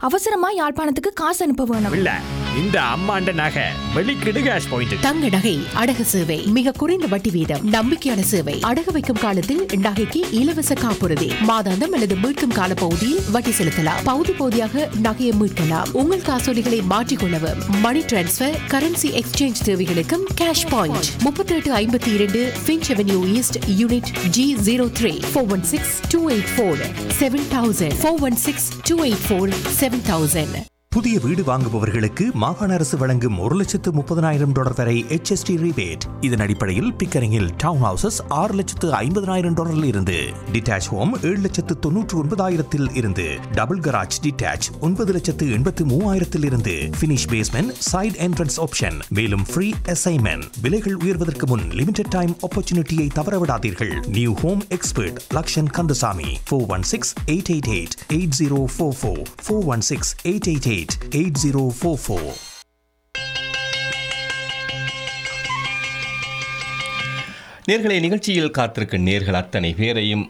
அவசரமா யாழ்ப்பாணத்துக்கு காசு அனுப்ப வேணும் இல்ல இந்த அம்மாண்ட நகை வெளிக்கிடு கேஷ் பாயிண்ட் தங்க நகை அடகு சேவை மிக குறைந்த வட்டி வீதம் நம்பிக்கையான சேவை அடகு வைக்கும் காலத்தில் நகைக்கு இலவச காப்புறுதி மாதாந்தம் அல்லது மீட்கும் கால பகுதியில் வட்டி செலுத்தலாம் பகுதி பகுதியாக நகையை மீட்கலாம் உங்கள் காசோலிகளை மாற்றிக்கொள்ளவும் மணி டிரான்ஸ்பர் கரன்சி எக்ஸ்சேஞ்ச் தேவைகளுக்கும் கேஷ் பாயிண்ட் முப்பத்தி எட்டு ஐம்பத்தி இரண்டு Finch Avenue East unit G zero three four one six two eight four seven thousand four one six two eight four seven thousand புதிய வீடு வாங்குபவர்களுக்கு மாகாண அரசு வழங்கும் ஒரு லட்சத்து முப்பதனாயிரம் டாலர் வரை HST rebate இதன் அடிப்படையில் பிக்கரிங்கில் டவுன் ஹவுசஸ் ஆறு லட்சத்து ஐம்பதனாயிரம் டாலரில் இருந்து டிட்டாச் ஹோம் ஏழு லட்சத்து தொன்னூற்று ஒன்பதாயிரத்தில் இருந்து டபுள் கராஜ் டிட்டாச் ஒன்பது லட்சத்து எண்பத்து மூவாயிரத்தில் இருந்து finish basement side entrance option மேலும் ஃப்ரீ அசைன்மெண்ட் விலைகள் உயர்வதற்கு முன் லிமிடெட் டைம் ஆப்பர்ச்சுனிட்டியை தவறவிடாதீர்கள் new home expert Lakshan Kandasamy four one six eight eight eight eight zero four four four one six eight eight eight eight zero four four நேர்களை நிகழ்ச்சியில் காத்திருக்கும் நேர்கள் அத்தனை பேரையும்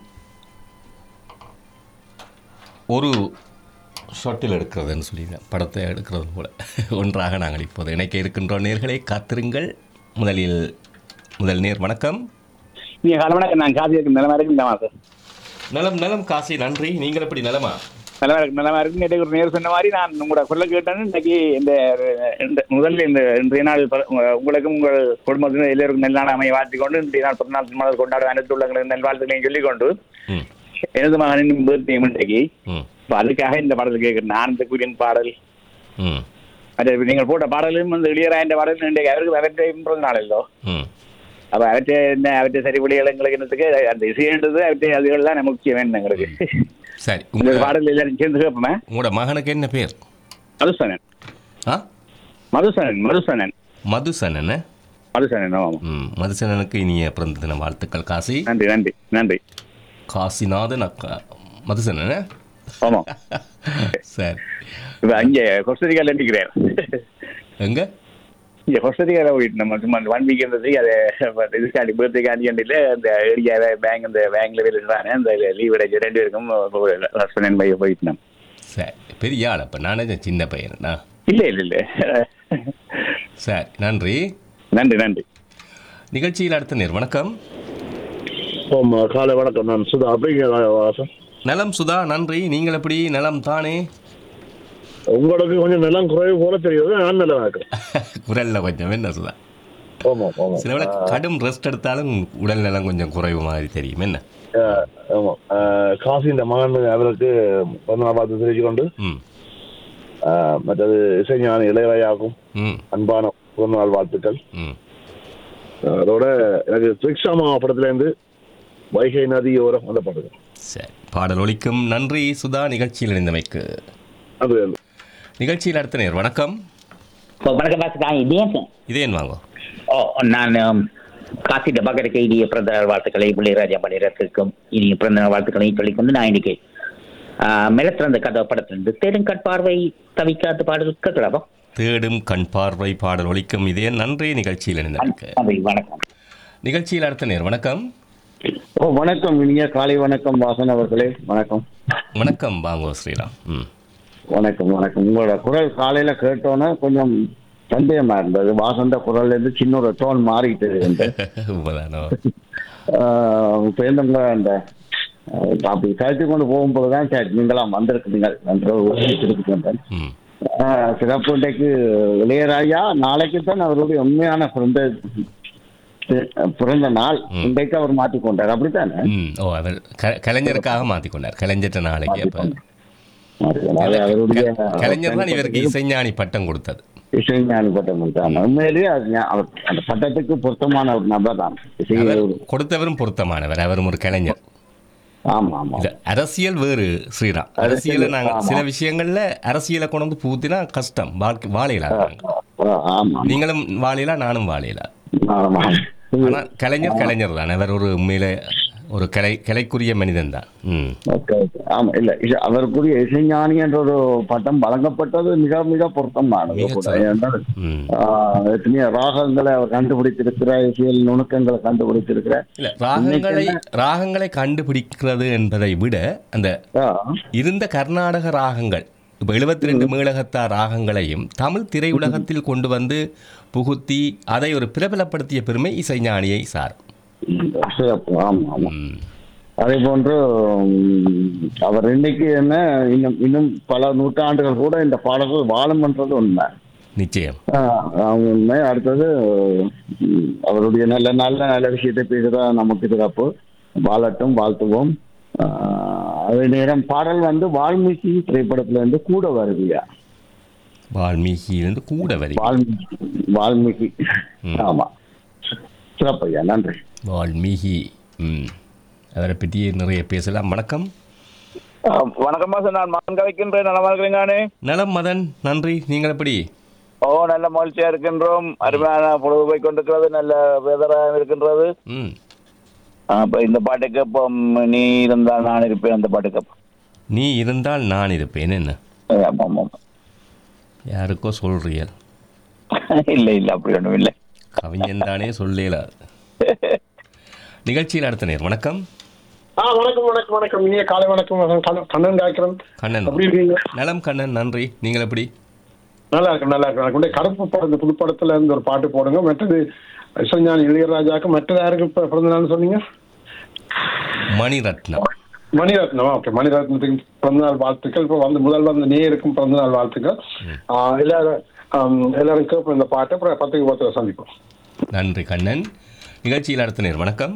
ஒரு ஷாட்டில் எடுக்கிறதுன்னு சொல்லியிருந்தேன் படத்தை எடுக்கிறது போல ஒன்றாக நாங்கள் இப்போது இணைக்க இருக்கின்றோம் நேர்களை காத்திருங்கள் முதலில் முதல் நேர் வணக்கம் நீங்க காலமணக்கு நான் காசு இருக்கு நிலமா இருக்கு இந்த மாதம் நலம் நலம் காசி நன்றி நீங்கள் எப்படி நலமா நிலமா இருக்கு நிலமா இருக்கு நேற்று ஒரு நேர் சொன்ன மாதிரி நான் உங்களோட குரலை கேட்டேன்னு இன்னைக்கு இந்த இந்த முதல்ல இந்த இன்றைய நாள் ப- உங்க- உங்களுக்கும் உங்கள் குடும்பத்தினர் எல்லோருக்கும் நல்லான அமைய வாழ்த்திக் கொண்டு இன்றைய நாள் பிறநாள் திருமணம் கொண்டாட அனைத்து உள்ளங்களுக்கு நல்வாழ்த்துக்களையும் சொல்லிக் கொண்டு ம் எனது மகனின் பர்த்டே இன்றைக்கு ம் இப்போ அதுக்காக இந்த பாடல் கேட்குறேன் நான் இந்த குரியன் பாடல் ம் அது நீங்கள் போட்ட பாடலும் வந்து இளையராஜ பாடலும் இன்றைக்கு அவருக்கு அவற்றை பிறந்த நாள் இல்லோ ம் அப்ப அவற்றை என்ன அவற்றை சரிபடிகள் எங்களுக்கு என்னத்துக்கு அந்த இசைன்றது அவற்றை அதுகள் தான் முக்கியம் வேணும் எங்களுக்கு சரி இந்த உங்கள் பாடல் எல்லாரும் சேர்ந்து கேட்போமே உங்களோட மகனுக்கு என்ன பேர் மதுசனன் ஆ மதுசனன் மதுசனன் மதுசனன் மதுசனன் ஆமாம் ம் மதுசனனுக்கு இனிய பிறந்த தின வாழ்த்துக்கள் காசி நன்றி நன்றி நன்றி காசிநாதன் அக்கா மதுசனன் ஆமாம் சரி இப்போ அங்கே கொஸ்டரிக்கால நிற்கிறேன் எங்க இங்கே கொஸ்டரிக்கால போயிட்டு நம்ம சும்மா ஒன் வீக் இருந்தது அதை இதுக்காண்டி பர்த்டே காண்டி கண்டியில் அந்த ஏரியாவை பேங்க் அந்த பேங்க்ல வேலை இருக்கிறானே அந்த லீவ் அடைச்சு ரெண்டு பேருக்கும் ஹஸ்பண்ட் அண்ட் பையன் போயிட்டு நம்ம சரி பெரிய ஆள் அப்போ நானே சின்ன பையனா இல்லை இல்லை இல்லை சரி நன்றி நன்றி நன்றி நிகழ்ச்சியில் அடுத்த நேர் வணக்கம் ஆமா காலை வணக்கம் நான் சுதா அப்படிங்கிற வாசன் நலம் சுதா நன்றி நீங்கள் எப்படி நலம் தானே உங்களுக்கு கொஞ்சம் நிலம் குறைவு போல தெரியுது நான் நிலம் இருக்கிறேன் குரல்ல கொஞ்சம் என்ன சுதா ஆமா ஆமா சில வேளை கடும் ரெஸ்ட் எடுத்தாலும் உடல் நலம் கொஞ்சம் குறைவு மாதிரி தெரியும் என்ன ஆஹ், ஆமா ஆஹ், காசி இந்த மகன் அவருக்கு பிறந்தநாள் பார்த்து தெரிவிச்சு கொண்டு ம் ஆஹ், மற்றது இசைஞானி இளையராஜாக்கும் ம் அன்பான பிறந்தநாள் வாழ்த்துக்கள் ம் ஆஹ், அதோட எனக்கு திரிக்ஷாமா படத்துலேருந்து வைகை நதியோரம் அந்த பாட்டு சரி பாடல் ஒலிக்கும் நன்றி சுதா நிகழ்ச்சியில் இணைந்தமைக்கு அது நிகழ்ச்சியில் அடுத்த நேர் வணக்கம் வணக்கம் பாஸ்கர் இதேன் இதே வாங்கோ ஓ நான் um, காசி டபாகருக்கு இனிய பிறந்த நாள் வாழ்த்துக்களை பிள்ளைராஜா மணிரத்திற்கும் இனிய பிறந்த நாள் வாழ்த்துக்களையும் சொல்லிக்கொண்டு நான் இன்னைக்கு மெலத்திறந்த கதை படத்திலிருந்து தேடுங்கட் பார்வை தவிக்காத பாடல் கேட்கலாமா தேடும் கண் பார்வை பாடல் ஒலிக்கும் இதே நன்றி நிகழ்ச்சியில் இணைந்தமைக்கு நன்றி வணக்கம் நிகழ்ச்சியில் அடுத்த நேர் வணக்கம் ஓ வணக்கம் இனிய காலை வணக்கம் வாசன் அவர்களே வணக்கம் வணக்கம் வாங்கோ ஸ்ரீராம் ம் வணக்கம் வணக்கம் உங்களோட குரல் காலையில கேட்டோன்னே கொஞ்சம் சந்தேகமா இருந்தது வாசந்த குரல்ல இருந்து சின்ன ஒரு டோன் மாறிட்டு இருந்து உண்மைதானோ இப்போ இருந்தவங்க அந்த அஹ், அப்படி கழித்து கொண்டு போகும்போது தான் சரி நீங்களாம் வந்திருக்கிறீங்க என்ற ஒரு திருப்பி வந்தேன் ம் அஹ், சிறப்பு இன்றைக்கு இளையராஜா நாளைக்கு தான் அவருடைய உண்மையான பிறந்த பிறந்த நாள் இன்றைக்கு அவர் மாற்றிக்கொண்டார் அப்படித்தானே ம் ஓ அவர் க- கலைஞருக்காக மாற்றிக்கொண்டார் கலைஞர்கிட்ட நாளைக்கு அப்போ அது அவருடைய கலைஞர் தான் இவருக்கு இசைஞானி பட்டம் கொடுத்தது இசைஞானி பட்டம் கொடுத்தாங்க உண்மையிலேயே அது ஞா- அவர் அந்த பட்டத்துக்கு பொருத்தமான ஒரு நபர் தான் இசை அவர் கொடுத்தவரும் பொருத்தமானவர் அவரும் ஒரு கலைஞர் ஆமா ஆமா இது அரசியல் வேறு ஸ்ரீராம் அரசியலை நாங்கள் ஆமா. சில விஷயங்கள்ல அரசியலை கொண்டு வந்து பூத்தினா கஷ்டம் வாழ்க்கை வாழையில ஆமா நீங்களும் வாழையிலா நானும் வாழையிலா ஆமா ஆனா கலைஞர் கலைஞர் தான் அவர் ஒரு உண்மையில ஒரு கலை கலைக்குரிய மனிதன் தான் ம் ஓகே ஓகே ஆமா இல்ல இசை- அவருக்குரிய இசைஞானி என்ற ஒரு பட்டம் வழங்கப்பட்டது மிக மிக பொருத்தமானது மிகச் கூட சிறப்பு. ஏனென்றால் ம் ஆஹ், எத்தனையோ ராகங்களை அவர் கண்டுபிடித்திருக்கிற இசையல் நுணுக்கங்களை கண்டுபிடித்திருக்கிற இல்ல ராகங்களை ராகங்களை கண்டுபிடிக்கிறது என்பதை விட அந்த ஆஹ், இருந்த கர்நாடக ராகங்கள் இப்போ எழுபத்தி ரெண்டு மீளகத்தா ராகங்களையும் தமிழ் திரையுலகத்தில் கொண்டு வந்து புகுத்தி அதை ஒரு பிரபலப்படுத்திய பெருமை இசைஞானியை சார் சிறப்பு ஆமா ஆமா அதே போன்று ம், அவர் இன்னைக்கு என்ன இன்னும் இன்னும் பல நூற்றாண்டுகள் கூட இந்த பாடல்கள் வாழும்ன்றது உண்மை நிச்சயம் ஆஹ் ஆஹ் உண்மை அடுத்தது ம், அவருடைய நல்ல நல்ல நல்ல விஷயத்தை பேசுறதா நமக்கு சிறப்பு வாழட்டும் வாழ்த்துவோம் ஆஹ் அதே நேரம் பாடல் வந்து வால்மீகி திரைப்படத்துல இருந்து கூட வருவியா வால்மீகியிலிருந்து கூட வரி வால்மீகி வால்மீகி ஆமா சிறப்பு ஐயா நன்றி வால்மீகி ம் அவரை பற்றி நிறைய பேசலாம் வணக்கம் வணக்கம் மாசம் நான் மகன் கலைக்கின்றேன் நலமா இருக்கிறீங்கானே நலம் மதன் நன்றி நீங்கள் எப்படி ஓ நல்ல மகிழ்ச்சியா இருக்கின்றோம் அருமையான பொழுது போய் கொண்டிருக்கிறது நல்ல வெதராக இருக்கின்றது ம் அப்ப இந்த பாட்டுக்கு இப்போ நீ இருந்தால் நான் இருப்பேன் அந்த பாட்டுக்கு அப்போ. நீ இருந்தால் நான் இருப்பேன் என்ன ஏ, ஆமா ஆமா ஆமா. யாருக்கோ சொல்றியல் இல்ல இல்ல அப்படி ஒன்றும் இல்லை கவிஞன் தானே சொல்லலாது நிகழ்ச்சியில் அடுத்த நேர் வணக்கம் ஆ வணக்கம் வணக்கம் வணக்கம் இனிய காலை வணக்கம் வணக்கம். கண்ணன் கண்ணன் காய்க்கிறேன் கண்ணன் எப்படி இருக்கீங்க நலம் கண்ணன் நன்றி நீங்கள் எப்படி நல்லா இருக்கு நல்லா இருக்கு எனக்கு கருப்பு படம் இந்த புது படத்துல இருந்து ஒரு பாட்டு போடுங்க மற்றது இசைஞானி இளையராஜாக்கு மற்றது யாருக்கு இப்ப பிறந்த நாள் சொன்னீங்க மணிரத்னம் மணிரத்னம் ஓகே மணிரத்னத்துக்கு பிறந்தநாள் வாழ்த்துக்கள் இப்போ வந்து முதல் வந்து நேருக்கும் பிறந்தநாள் வாழ்த்துக்கள் ஆ, எல்லாரும் ஆம், எல்லாரும் கேட்போம் இந்த பாட்டை அப்புறம் பத்துக்கு பத்து சந்திப்போம் நன்றி கண்ணன் நிகழ்ச்சியில் அடுத்த நேர் வணக்கம்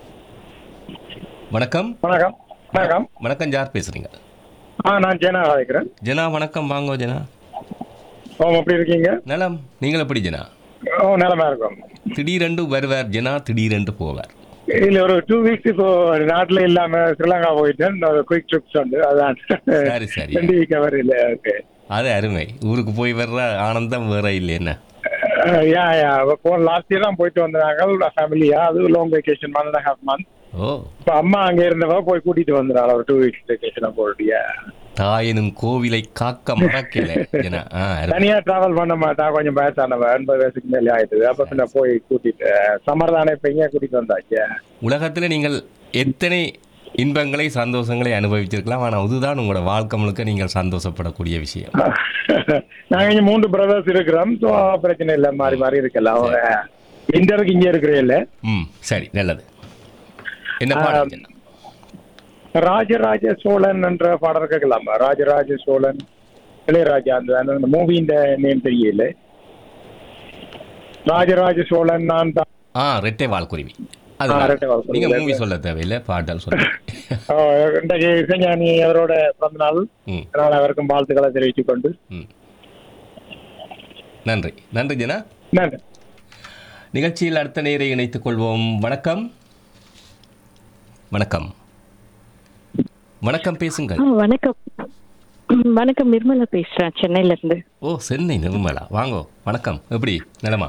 வணக்கம் வணக்கம் வணக்கம் வணக்கம் யார் பேசுறீங்க ஆ நான் ஜெயனா அழைக்கிறேன் ஜனா வணக்கம் வாங்கோ ஜனா ஓ எப்படி இருக்கீங்க நலம் நீங்கள் எப்படி ஜனா ஓ நிலமா இருக்கும் திடீரென்று வருவார் ஜனா திடீரென்று போவார் இல்ல ஒரு டூ வீக்ஸ் இப்போ நாட்டுல இல்லாம ஸ்ரீலங்கா போயிட்டேன் குயிக் ட்ரிப்ஸ் உண்டு அதான் சரி சரி ரெண்டு வீக் அவர் இல்ல ஓகே அது அருமை ஊருக்கு போய் வர்ற ஆனந்தம் வேற இல்லை என்ன யா யா போன லாஸ்ட் இயர் தான் போயிட்டு வந்தாங்க ஃபேமிலியா அது long vacation one and half month ஓ இப்போ அம்மா அங்க இருந்தவ போய் கூட்டிட்டு வந்துடுறாள் ஒரு டூ வீக்ஸ் வெக்கேஷன் போட்டியா தாயினும் கோவிலை காக்க மறக்கல ஜனா ஆ அருமை. தனியா டிராவல் பண்ண மாட்டா கொஞ்சம் வயசானவ எண்பது வயசுக்கு மேலே ஆயிடுது அப்ப பின்ன போய் கூட்டிட்டு சம்மர் தானே இப்ப இங்கே கூட்டிட்டு வந்தாச்சு உலகத்தில் நீங்கள் எத்தனை இன்பங்களை சந்தோஷங்களை அனுபவிச்சிருக்கலாம் ஆனால் அதுதான் உங்களோட வாழ்க்கை முழுக்க நீங்கள் சந்தோஷப்படக்கூடிய விஷயம் நாங்க இங்க மூன்று பிரதர்ஸ் இருக்கிறோம் ஸோ பிரச்சனை இல்லை மாறி மாறி இருக்கலாம் அவங்க இன்டருக்கு இங்கே இருக்கிறே இல்லை ம் சரி நல்லது என்ன பாடம் ஜனா? ராஜராஜ சோழன் என்ற பாடல் கேட்கலாமா ராஜராஜ சோழன் இளையராஜா அந்த அந்த மூவியின் நேம் தெரியல ராஜராஜ சோழன் நான் தான் ஆ ரெட்டை வால்குருவி ஆ, அது ரெட்டை வால்குருவி. நீங்க மூவி சொல்ல தேவையில்லை பாட்டால் சொல்ல ஆ, இன்றைக்கு இசைஞானி அவரோட பிறந்த நாள் ம் அதனால் அவருக்கும் வாழ்த்துக்களை தெரிவித்துக் கொண்டு ம் நன்றி நன்றி ஜனா நன்றி நிகழ்ச்சியில் அடுத்த நேரை இணைத்துக் கொள்வோம் வணக்கம் வணக்கம் வணக்கம் பேசுங்கள் ஆ, வணக்கம் ம், வணக்கம் நிர்மலா பேசுறேன் சென்னையில இருந்து ஓ சென்னை நிர்மலா வாங்கோ வணக்கம் எப்படி நிலமா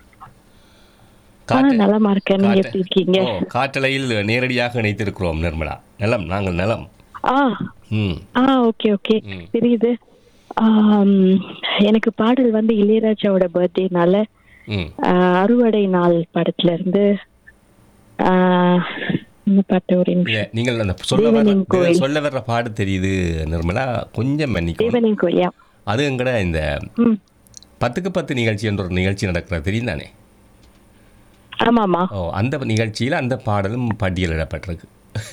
ஆ நலமா இருக்கேன் நீங்க காற்று- எப்படி இருக்கீங்க ஓ காற்றலையில் நேரடியாக இணைத்திருக்கிறோம் நிர்மலா நலம் நாங்கள் நலம் ஆ ம் ஆ ஓகே ஓகே தெரியுது ஆம், எனக்கு பாடல் வந்து இளையராஜாவோட பர்த்டேனால ம் அறுவடை நாள் படத்துல இருந்து ஆ, என்ன பாட்டு ஒரு நிமிஷம். இல்ல நீங்கள் அந்த சொல்ல வர தேவனின் கோயில். சொல்ல வர்ற பாடு தெரியுது நிர்மலா கொஞ்சம் மன்னிக்கும் தேவனின் கோயிலியா அது எங்கட இந்த ம் பத்துக்கு பத்து நிகழ்ச்சி என்ற ஒரு நிகழ்ச்சி நடக்கிறது தெரியும் தானே ஆமாமா ஓ அந்த நிகழ்ச்சியில் அந்த பாடலும் பட்டியலிடப்பட்டிருக்கு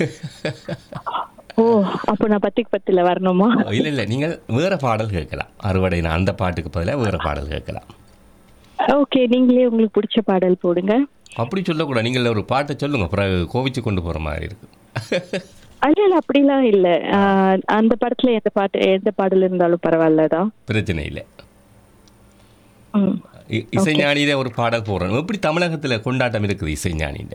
ஓ அப்போ நான் பத்துக்கு பத்துல வரணுமா இல்லை இல்லை நீங்கள் வேற பாடல் கேட்கலாம் அறுவடை நான் அந்த பாட்டுக்கு பதிலாக வேற பாடல் கேட்கலாம் ஓகே நீங்களே உங்களுக்கு பிடிச்ச பாடல் போடுங்க அப்படி சொல்லக்கூடாது நீங்கள் ஒரு பாட்டை சொல்லுங்க பிறகு கோவிச்சு கொண்டு போகிற மாதிரி இருக்கு அல்ல இல்ல அப்படிலாம் இல்ல ஆ, அந்த படத்துல எந்த பாட்டு எந்த பாடல் இருந்தாலும் பரவாயில்லதான் பிரச்சனை இல்லை ம் இ- இசைஞானியில ஒரு பாடல் போடுறோம் எப்படி தமிழகத்தில் கொண்டாட்டம் இருக்குது இசைஞானியில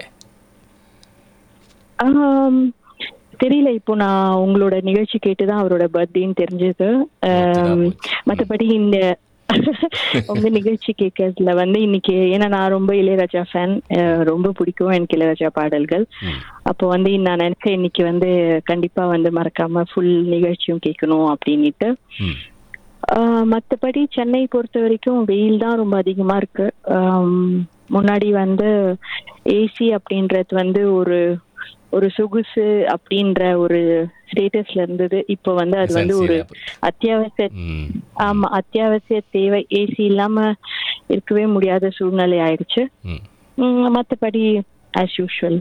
ஆம், தெரியல இப்போ நான் உங்களோட நிகழ்ச்சி கேட்டுதான் அவரோட பர்த்டேன்னு தெரிஞ்சது ஆம், மத்தபடி இந்த உங்க நிகழ்ச்சி கேட்கறதுல வந்து இன்னைக்கு ஏன்னா நான் ரொம்ப இளையராஜா ஃபேன் ரொம்ப பிடிக்கும் எனக்கு இளையராஜா பாடல்கள் அப்போ வந்து நான் நினைச்சேன் இன்னைக்கு வந்து கண்டிப்பா வந்து மறக்காம ஃபுல் நிகழ்ச்சியும் கேட்கணும் அப்படின்னுட்டு ஆஹ் மத்தபடி சென்னை பொறுத்த வரைக்கும் வெயில் தான் ரொம்ப அதிகமா இருக்கு ஆம், முன்னாடி வந்து ஏசி அப்படின்றது வந்து ஒரு ஒரு சொகுசு அப்படின்ற ஒரு ஸ்டேட்டஸ்ல இருந்தது இப்போ வந்து அது வந்து ஒரு அத்தியாவசிய ம் ஆமா அத்தியாவசிய தேவை ஏசி இல்லாம இருக்கவே முடியாத சூழ்நிலை ஆயிடுச்சு ம் ம், மத்தபடி ஆஸ் யூஷுவல்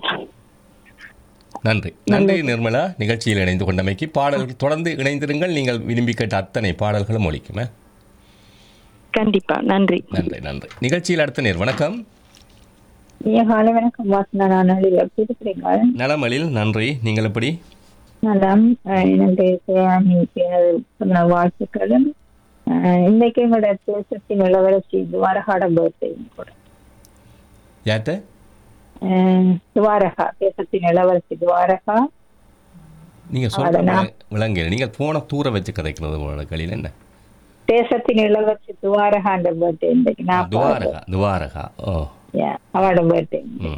நன்றி நன்றி நிர்மலா நிகழ்ச்சியில் இணைந்து கொண்டமைக்கு பாடல்கள் தொடர்ந்து இணைந்திருங்கள் நீங்கள் விரும்பி கேட்ட அத்தனை பாடல்களும் ஒலிக்குமே கண்டிப்பா நன்றி நன்றி நன்றி நிகழ்ச்சியில் அடுத்த நேர் வணக்கம் ஐயா காலை வணக்கம் வாசனா நான் எப்படி இருக்கிறீங்க நலமலில் நன்றி நீங்கள் எப்படி நலம் அஹ் எனக்கு தேவைக்கு சொன்ன வாழ்த்துக்களும் அஹ் இன்னைக்கு எங்களோட தேசத்தின் இளவரசி துவாரகாட பர்த்டே கூட யார்கிட்ட அஹ் துவாரகா தேசத்தின் இளவரசி துவாரகா நீங்கள் சொல்ற அதனா- விள- விளங்கல நீங்கள் போன தூர வச்சு கதைக்கிறது உங்களோட களியில் என்ன தேசத்தின் இளவரசி துவாரகாண்ட பர்த்டே இன்னைக்கு நான் துவாரகா துவாரகா ஓ Yeah, அவளோட பர்த்டே ம்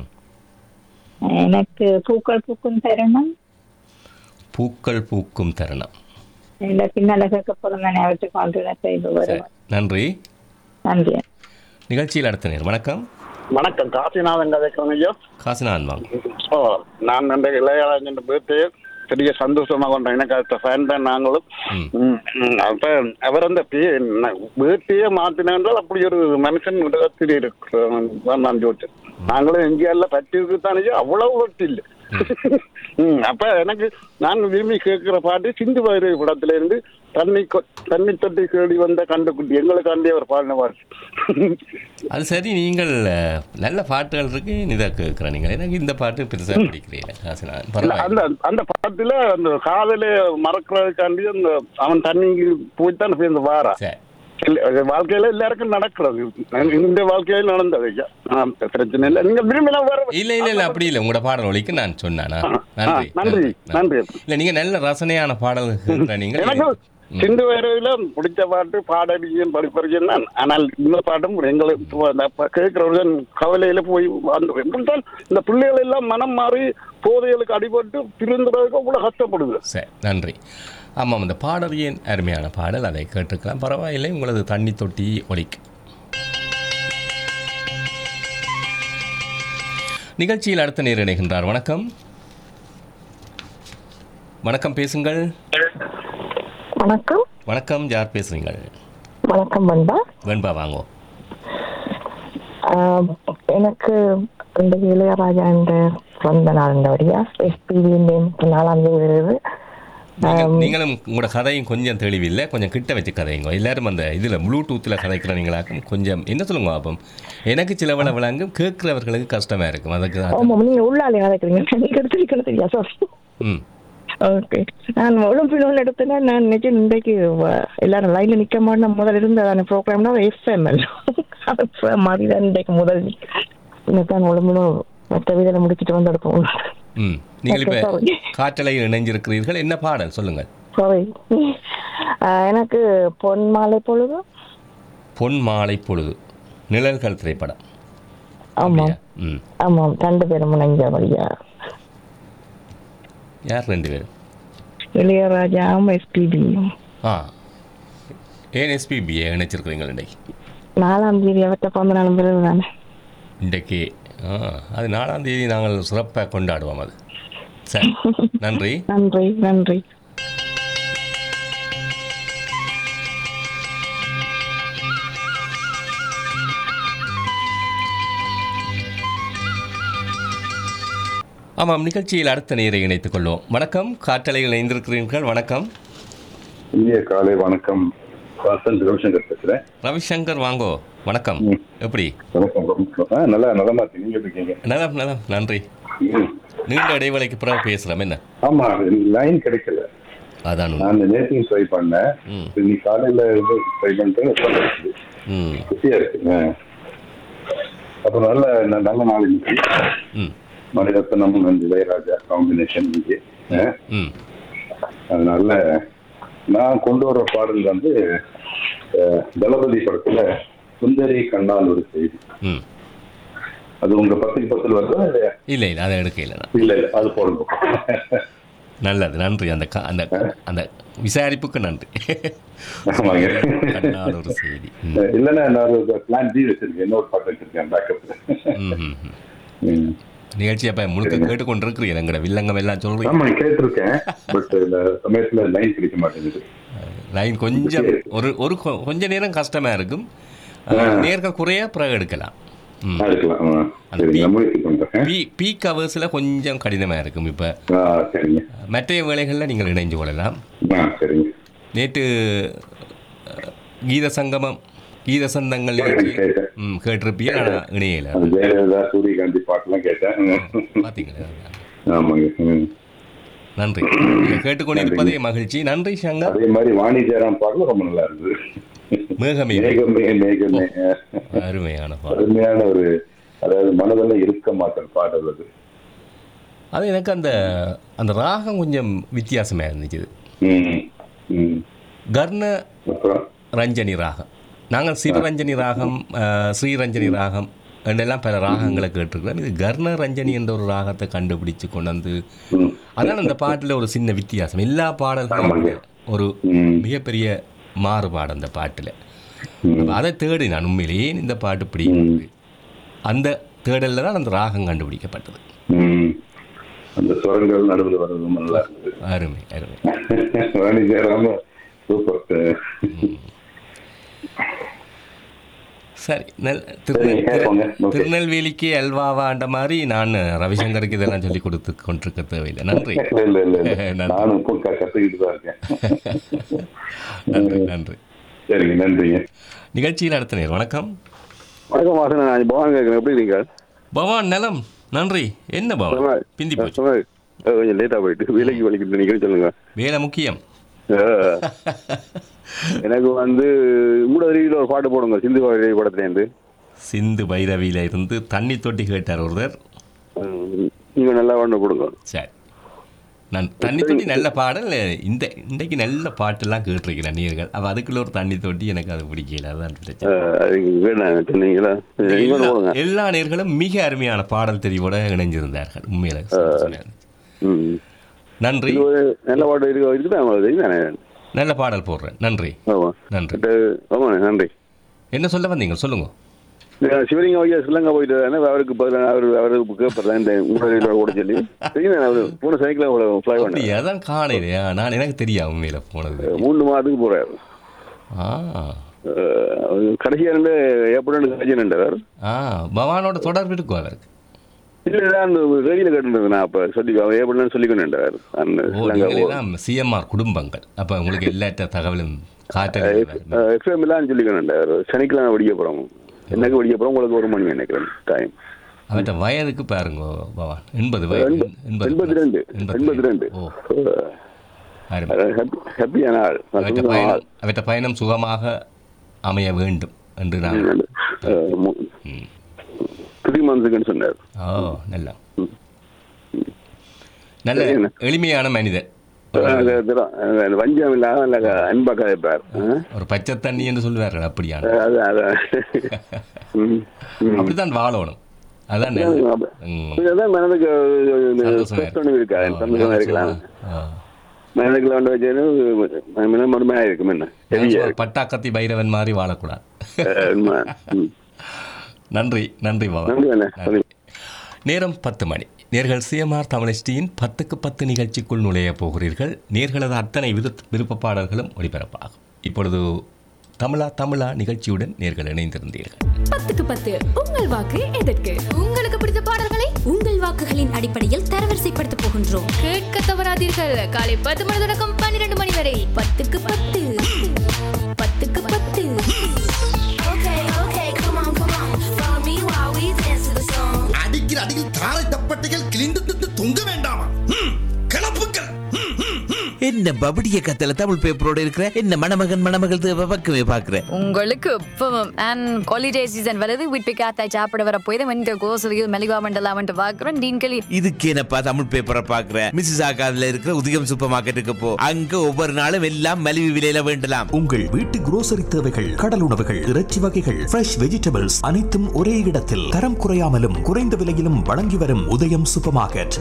எனக்கு பூக்கள் பூக்கும் தருணம் பூக்கள் பூக்கும் தருணம் இந்த பின்னால கேட்க போறோம் நான் அவற்றை கான்டினியூ செய்து வருவேன் நன்றி நன்றி நிகழ்ச்சியில் அடுத்த நேர் வணக்கம் வணக்கம் காசிநாதன் கதைக்கிறோம் ஐயா காசிநாதன் வாங்க ஓ நான் அந்த இளையராஜன் பேர்த்து பெரிய சந்தோஷமா கொண்டோம் எனக்கு அடுத்த ஃபேன் தான் நாங்களும் ம், ம், அப்ப அவர் அந்த வீட்டையே மாத்தினால் அப்படி ஒரு மனுஷன் உலகத்தில் இருக்கு நான் ஜோதிச்சேன் நாங்களும் எங்கேயெல்லாம் பற்றி இருக்குத்தானே அவ்வளவு வெட்டி இல்லை ம், அப்ப எனக்கு நான் விரும்பி கேட்கிற பாட்டு சிந்து வயிறு படத்துல இருந்து தண்ணி கொ- தண்ணி தொட்டி கேடி வந்த கண்டுக்குட்டி எங்களுக்காண்டி அவர் பாடின பாட்டு அது சரி நீங்கள் அஹ், நல்ல பாட்டுகள் இருக்கு இதை கேட்குறேன் நீங்கள் எனக்கு இந்த பாட்டு பெருசாக பிடிக்கிறீங்க காசிநாதன் இல்ல, பரவாயில்ல அந்த அந்த படத்துல அந்த காதல மறக்கிறதுக்காண்டி அந்த அவன் தண்ணி போய்த்தான் சேர்ந்து வாரா இல்ல, அது வாழ்க்கையில எல்லாருக்கும் நடக்கிறது இந்த வாழ்க்கையில நடந்தது ஐயா. ஆ, பிரச்சனை இல்லை நீங்க விரும்பினா வேற இல்ல இல்ல இல்ல அப்படி இல்ல உங்களோட பாடல் ஒலிக்கு நான் சொன்னானா நன்றி நன்றி, நன்றி. இல்ல நீங்க நல்ல ரசனையான பாடல் கேட்கிற நீங்க எனக்கு சிந்து வரையில பிடிச்ச பாட்டு பாடடியும் படிப்பறியும் தான் ஆனால் இந்த பாட்டும் எங்களுக்கு அந்த அப்ப கேட்கிறவர்கள் கவலையில போய் வந்து எப்படித்தான் இந்த பிள்ளைகள் எல்லாம் மனம் மாறி போதைகளுக்கு அடிபட்டு திருந்துறதுக்கு அவ்வளவு கஷ்டப்படுது சரி நன்றி ஆமாம் இந்த பாடல் ஏன் அருமையான பாடல் அதை கேட்டுக்கலாம் பரவாயில்லை உங்களது தண்ணி தொட்டி ஒலிக்கு நிகழ்ச்சியில் அடுத்த நேர் இணைகின்றார் வணக்கம் வணக்கம் பேசுங்கள் வணக்கம் வணக்கம் யார் பேசுறீங்கள் வணக்கம் பண்பா வெண்பா வாங்கோ ஆஹ் எனக்கு இந்த இளையராஜா என்ற பிறந்த நாள் இந்த வழியா எஸ்பிவி நாலாம் தேதி வருது நீங்கள் நீங்களும் உங்களோட கதையும் கொஞ்சம் தெளிவில்லை கொஞ்சம் கிட்ட வச்சு கதைங்க எல்லாரும் அந்த இதில் ப்ளூடூத்தில் கதைக்கிறவங்களாக்கும் கொஞ்சம் என்ன சொல்லுங்க பாப்போம் எனக்கு சில விளை விளங்கும் கேட்குறவர்களுக்கு கஷ்டமாக இருக்கும் அதுக்கு தான் ஆமா நீங்க உள்ளாலே வளர்க்குறீங்க நீங்க எடுத்துருக்கணும் தெரியா சாரி ம் ஓகே நான் ஒலிம்பிக் ஒன்று எடுத்தேன்னா நான் நினைச்சேன் இன்றைக்கு வ- எல்லாரும் லைன்ல நிக்க மாட்டேன் முதல்ல இருந்ததான ப்ரோக்ராம்னா எஃப்எம்எல் மாதிரி தான் இன்றைக்கு முதல் இன்னைக்கு ஒலிம்பிக் மற்ற வீதியில் முடிச்சுட்டு வந்து எடுப்போம் ம் நீங்கள் இப்போ Okay, sorry. காற்றலையில் இணைஞ்சிருக்கிறீர்கள் என்ன பாடல் சொல்லுங்கள் சாரி எனக்கு பொன் மாலை பொழுது பொன் மாலை பொழுது நிழல்கள் திரைப்படம் ஆமாம் ம் ஆமாம் ரெண்டு பேரும் முனைஞ்ச வழியா யார் ரெண்டு பேரும் இளையராஜாவும் எஸ்பிபியும் ஆ ஏன் எஸ்பிபியை இணைச்சிருக்கிறீங்க இன்றைக்கு நாலாம் தேதி அவற்றை பிறந்த நாள் பிறகு தானே இன்றைக்கு ஆ அது நாலாம் தேதி நாங்கள் சிறப்பாக கொண்டாடுவோம் அது சரி நன்றி நன்றி நன்றி ஆமாம் நிகழ்ச்சியில் அடுத்த நேரை இணைத்துக் கொள்வோம் வணக்கம் காற்றலையில் இணைந்திருக்கிறீர்கள் வணக்கம் இந்திய காலை வணக்கம் வசந்த் ரவிசங்கர் பேசுறேன் ரவிசங்கர் வாங்கோ வணக்கம் எப்படி வணக்கம் வணக்கம். ஆ, நல்லா நலமா இருக்கு நீங்க எப்படி இருக்கீங்க நலம் நலம் நன்றி நீண்ட இடைவேளைக்கு பிறகு பேசுகிறோம் என்ன ஆமா லைன் கிடைக்கல அதான் நான் நேற்றையும் ட்ரை பண்ணேன் இன்னைக்கு காலையில இருந்து ட்ரை பண்ணிட்டு ம் பிஸியா இருக்கு ஆ. அப்ப நல்ல ந- நல்ல நாள் இன்னைக்கு ம் மணிரத்னம் and இளையராஜா காம்பினேஷன் இங்கே ஆ. ம் அதனால நான் கொண்டு வர பாடல் வந்து அஹ், தளபதி படத்துல சுந்தரி கண்ணால் ஒரு செய்தி ம் அது உங்க பத்துக்கு பத்தில் வருதா இல்லையா இல்லை இல்லை அதை எடுக்க இல்லை நான் இல்ல இல்ல அது போடுங்க நல்லது நன்றி அந்த க- அந்த அந்த விசாரிப்புக்கு நன்றி ஆமாங்க. கண்ணால் ஒரு செய்தி இல்லைன்னா நான் ஒரு பிளான் பி வச்சிருக்கேன் இன்னொரு பாட்டு வச்சிருக்கேன் பேக்கப்ல ம், ம், ம். நிகழ்ச்சி அப்ப முழுக்க கேட்டுக்கொண்டிருக்கிறீங்க எங்கட வில்லங்கம் எல்லாம் ஆமா சொல்றீங்க கேட்டிருக்கேன் பட் இந்த சமயத்துல லைன் கிடைக்க மாட்டேங்குது லைன் கொஞ்சம் ஒரு ஒரு கொ- கொஞ்ச நேரம் கஷ்டமா இருக்கும் அஹ், நேர்கள் குறைய பிறகு எடுக்கலாம் ம். எடுக்கலாம் ஆ, சரிங்க நான் முயற்சி பண்றேன் பீ பீக் ஹவர்ஸில் கொஞ்சம் கடினமாக இருக்கும் இப்போ ஆ, சரிங்க மற்ற வேலைகளில் நீங்கள் இணைஞ்சு கொள்ளலாம் ஆ சரிங்க நேற்று அஹ், கீத சங்கமம் கீத சந்தங்கள் நிகழ்ச்சி கேட்டேன். ம் கேட்டிருப்பிய ஆனால் இணையல அது ஜெயலலிதா சூரியகாந்தி பாட்டெல்லாம் கேட்டேன் பார்த்தீங்களா ஆமாங்க ம். நன்றி நீங்கள் கேட்டுக்கொண்டிருப்பதே மகிழ்ச்சி நன்றி சங்கர் அதே மாதிரி வாணி ஜெயராம் பாடலும் ரொம்ப நல்லா இருந்தது மேகமே மேகமே மேகமே அருமையான பாடல் அருமையான ஒரு அதாவது மனதெல்லாம் இருக்க மாட்டேன் பாடல் அது அது எனக்கு அந்த அந்த ராகம் கொஞ்சம் வித்தியாசமாக இருந்துச்சு ம் ம் கர்ண அப்புறம் ரஞ்சனி ராகம் நாங்கள் சிவரஞ்சனி ராகம் அஹ், ஸ்ரீரஞ்சனி ராகம் என்றெல்லாம் பல ராகங்களை கேட்டிருக்கிறோம் இது கர்ண ரஞ்சனி என்ற ஒரு ராகத்தை கண்டுபிடிச்சு கொண்டு வந்து அதான் அந்த பாட்டில் ஒரு சின்ன வித்தியாசம் எல்லா பாடல்களும் ஒரு மிகப்பெரிய மாறுபாடு அந்த பாட்டில் அதை தேடி நான் உண்மையிலேயே இந்த பாட்டு இப்படி இருக்குது. அந்த தேடலில் தான் அந்த ராகம் கண்டுபிடிக்கப்பட்டது ம். அந்த சுரங்கள் நடுவில் வர்றது ரொம்ப நல்லா இருந்தது அருமை அருமை வாணி ஜெயராம சூப்பர் சரி நெல் திருநெல் சரி, கேட்போங்க. ஓகே. திருநெல்வேலிக்கு அல்வாவாண்ட மாதிரி நான் ரவிசங்கருக்கு இதெல்லாம் சொல்லி கொடுத்து கொண்டிருக்க தேவையில்லை நன்றி இல்ல இல்ல இல்ல இல்ல. நன்றி நானும் இப்போ க- கத்துக்கிட்டு தான் இருக்கேன் நன்றி நன்றி சரிங்க நன்றிங்க நிகழ்ச்சியில் அடுத்த நேர் வணக்கம் வணக்கம் வாசன் நான் பவான் கேட்குறேன் எப்படி இருக்கீங்க பவான் நலம் நன்றி என்ன பவான் பிந்தி போச்சு அஹ் கொஞ்சம் லேட்டாக போயிட்டு வேலைக்கு வலிக்கிட்டு நீங்கள் சொல்லுங்க வேலை முக்கியம் அஹ் எனக்கு வந்து கூட அருவியில் ஒரு பாட்டு போடுங்க சிந்து பைரவி படத்துலேருந்து சிந்து பைரவியில இருந்து தண்ணி தொட்டி கேட்டார் ஒருத்தர் நீங்கள் நல்லா ஒன்று கொடுங்க சரி நான் தண்ணி தொட்டி நல்ல பாடல் இந்த இன்றைக்கு நல்ல பாட்டெல்லாம் கேட்டிருக்கிறேன் நீர்கள் அப்போ அதுக்குள்ள ஒரு தண்ணி தொட்டி எனக்கு அது பிடிக்கல அதான் பிரச்சனை அஹ் அதுக்கு வேணாம் சொன்னீங்களா நீங்கள் எல்லா- போடுங்க எல்லா நேர்களும் மிக அருமையான பாடல் தெரிவோட இணைஞ்சிருந்தார்கள் உண்மையில ம் நன்றி இது ஒரு நல்ல பாட்டு இருக்கு இருக்குதா உங்களுக்கு தெரியுதானே நல்ல பாடல் போடுறேன் நன்றி ஆமாம் நன்றி ஆமாம் நன்றி என்ன சொல்ல வந்தீங்க சொல்லுங்க நான் சிவலிங்கம் ஐயா ஸ்ரீலங்கா போயிட்டு வரேன். அவருக்கு பதிலாக அவர் அவருக்கு கேட்பறேன் இந்த உங்களை கூட சொல்லி தெரியும் அவர் போன சனிக்கிழமை ஃப்ளை பண்ணேன் அப்படியா அதான் காணையிலையா நான் எனக்கு தெரியா உண்மையில போனது மூணு மாதத்துக்கு போறாரு ஆ கடைசியா ரெண்டு ஏப்ரல் கடைசி ரெண்டவர் ஆ பவானோட தொடர்பு இருக்கும் அதற்கு இல்ல இல்ல, அந்த ரேடியில கேட்டு நான் அப்ப சொல்லி அவன் ஏப்ரல் சொல்லிக்கொண்டார் அந்த ஓ ஸ்ரீலங்கா நீங்களெல்லாம் சிஎம்ஆர் குடும்பங்கள் அப்ப உங்களுக்கு எல்லா தகவலும் காட்டல் எக்ஸாம் எல்லாம் சொல்லிக்கொண்டார் சனிக்கிழமை படிக்க போறோம் எனக்கு படிக்க போறோம் உங்களுக்கு ஒரு மணி நினைக்கிறேன் டைம் அவற்ற வயதுக்கு பாருங்க பவான் எண்பது வயது எண்பத்தி ரெண்டு எண்பத்தி ரெண்டு ஹாப்பியான ஆள் நான் அவற்ற சொன்ன ஆள். பயணம் அவற்ற பயணம் சுகமாக அமைய வேண்டும் என்று நான் த்ரீ மந்த்ஸுக்குன்னு சொன்னார் ஓ நல்ல நல்ல எளிமையான மனிதர் அது- அதுதான். அது வஞ்சம் இல்லாம நல்ல அன்பா கதைப்பார் ஒரு பச்சை தண்ணி என்று சொல்வார்கள் அப்படியான அது அதான் ம், ம். அப்படித்தான் வாழணும் அதான் நல்லது. அப்ப- ம். இதுதான் மனதுக்கு சந்தோஷமா stress ஒண்ணும் இருக்காது சந்தோஷமா இருக்கலாம் மனதுக்குள்ள வந்து வச்சு மன மறுமையா இருக்கும் என்ன ஹெவியா பட்டாக்கத்தி பைரவன் மாதிரி வாழக்கூடாது உண்மை. ம். நன்றி நன்றி பாபா நன்றி அண்ணே. நன்றி. நேரம் பத்து மணி நேர்கள் சிஎம்ஆர் தமிழ்ஸ்டியின் பத்துக்கு பத்து நிகழ்ச்சிக்குள் நுழைய போகிறீர்கள் நேர்களது அத்தனை விரு விருப்ப பாடல்களும் ஒளிபரப்பாகும் இப்பொழுது தமிழா தமிழா நிகழ்ச்சியுடன் நேர்கள் இணைந்திருந்தீர்கள் பத்துக்கு பத்து உங்கள் வாக்கு எதற்கு உங்களுக்கு பிடித்த பாடல்களை உங்கள் வாக்குகளின் அடிப்படையில் தரவரிசைப்படுத்த போகின்றோம் கேட்க தவறாதீர்கள் காலை பத்து மணி தொடக்கம் பன்னிரண்டு மணி வரை பத்துக்கு பத்து பத்துக்கு பத்து அடிக்கிற அடியில் தாரை தப்பட்டைகள் கிழிந்து திட்டு தொங்க வேண்டாமா ம், கிளப்புக்கள் என்ன பபடிய கத்தல தமிழ் பேப்பரோட இருக்கிற என்ன மணமகன் மணமகள் தேவை பக்கமே பாக்குற உங்களுக்கு இப்பவும் அண்ட் ஹாலிடே சீசன் வருது வீட்டு காத்தாய் சாப்பிட வர போய் இந்த கோசலியில் மெலிகா மண்டலாம் வந்து பார்க்குறோம் டீன்களி இதுக்கு என்னப்பா தமிழ் பேப்பரை பாக்குற மிஸ்ஸஸ் ஆகாதுல இருக்கிற உதயம் சூப்பர் மார்க்கெட்டுக்கு போ அங்க ஒவ்வொரு நாளும் எல்லாம் மலிவு விலையில வேண்டலாம் உங்கள் வீட்டு grocery தேவைகள் கடல் உணவுகள் இறைச்சி வகைகள் ஃப்ரெஷ் வெஜிடபிள்ஸ் அனைத்தும் ஒரே இடத்தில் தரம் குறையாமலும் குறைந்த விலையிலும் வழங்கி வரும் உதயம் சூப்பர் மார்க்கெட்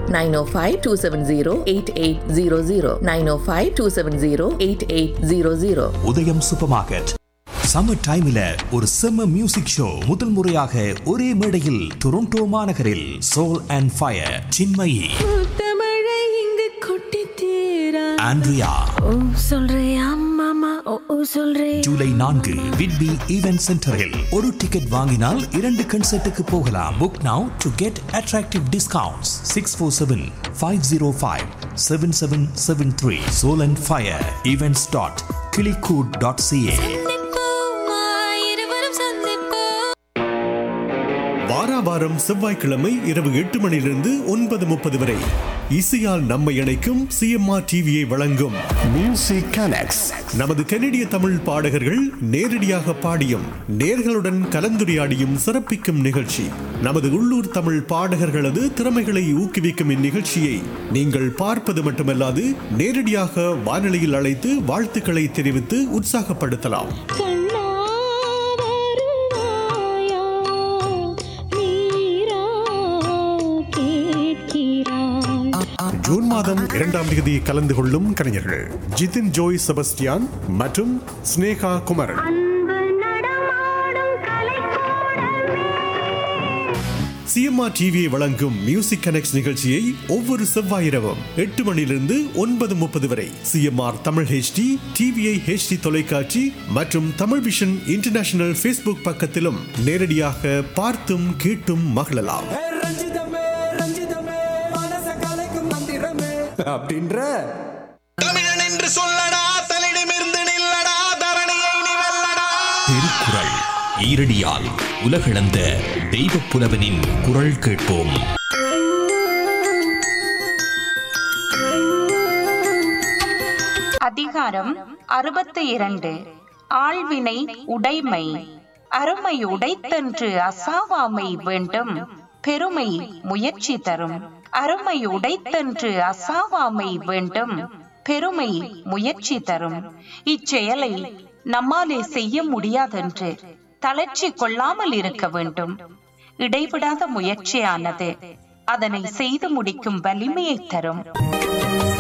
905-270-8800 905-270-8800 உதயம் சூப்பர் மார்க்கெட் சம்மர் டைம்ல ஒரு செம்ம மியூசிக் ஷோ முதல் முறையாக ஒரே மேடையில் டொரண்டோ மாநகரில் சோல் அண்ட் ஃபயர் சின்மயி தமிழை இங்கு கொட்டி தீரா ஆண்ட்ரியா ஓ சொல்றியா மாமா ஓ ஓ சொல்றே ஜூலை நான்கு விட்பி ஈவென்ட் சென்டரில் ஒரு டிக்கெட் வாங்கினால் இரண்டு கன்சர்ட்டுக்கு போகலாம் book now to get attractive discounts six four seven five zero five seven seven seven three soul and fire events dot கிளிகூட் டாட் சிஏ இருவரும் சந்திப்போம் வாரா வாரம் செவ்வாய்க்கிழமை இரவு எட்டு மணியிலிருந்து ஒன்பது முப்பது வரை இசையால் நம்மை இணைக்கும் சிஎம்ஆர் டிவியை வழங்கும் மியூசிக் கனெக்ட்ஸ் நமது கனடிய தமிழ் பாடகர்கள் நேரடியாக பாடியும் நேர்களுடன் கலந்துரையாடியும் சிறப்பிக்கும் நிகழ்ச்சி நமது உள்ளூர் தமிழ் பாடகர்களது திறமைகளை ஊக்குவிக்கும் இந்நிகழ்ச்சியை நீங்கள் பார்ப்பது மட்டுமல்லாது நேரடியாக வானொலியில் அழைத்து வாழ்த்துக்களை தெரிவித்து உற்சாகப்படுத்தலாம் ஜூன் மாதம் இரண்டாம் தேதி கலந்து கொள்ளும் கலைஞர்கள் ஜிதின் ஜோய் செபஸ்டியான் மற்றும் ஸ்னேகா குமரன் சிஎம்ஆர் டிவியை வழங்கும் மியூசிக் கனெக்ட் நிகழ்ச்சியை ஒவ்வொரு செவ்வாய் இரவும் எட்டு மணியிலிருந்து ஒன்பது முப்பது வரை CMR Tamil HD TVI HD தொலைக்காட்சி மற்றும் தமிழ் விஷன் இன்டர்நேஷனல் ஃபேஸ்புக் பக்கத்திலும் நேரடியாக பார்த்தும் கேட்டும் மகிழலாம் அப்படின்ற தமிழன் என்று சொல்லடா தலிடமிருந்து நில்லடா தரணியை நீ வெல்லடா திருக்குறள் ஈரடியால் உலகளந்த தெய்வப் புலவனின் குரல் கேட்போம் அதிகாரம் அறுபத்தி இரண்டு ஆழ்வினை உடைமை அருமை உடைத்தன்று அசாவாமை வேண்டும் பெருமை முயற்சி தரும் அருமை உடைத்தன்று அசாவாமை வேண்டும் பெருமை முயற்சி தரும் இச்செயலை நம்மாலே செய்ய முடியாதென்று தளர்ச்சி கொள்ளாமல் இருக்க வேண்டும் இடைவிடாத முயற்சியானது அதனை செய்து முடிக்கும் வலிமையை தரும்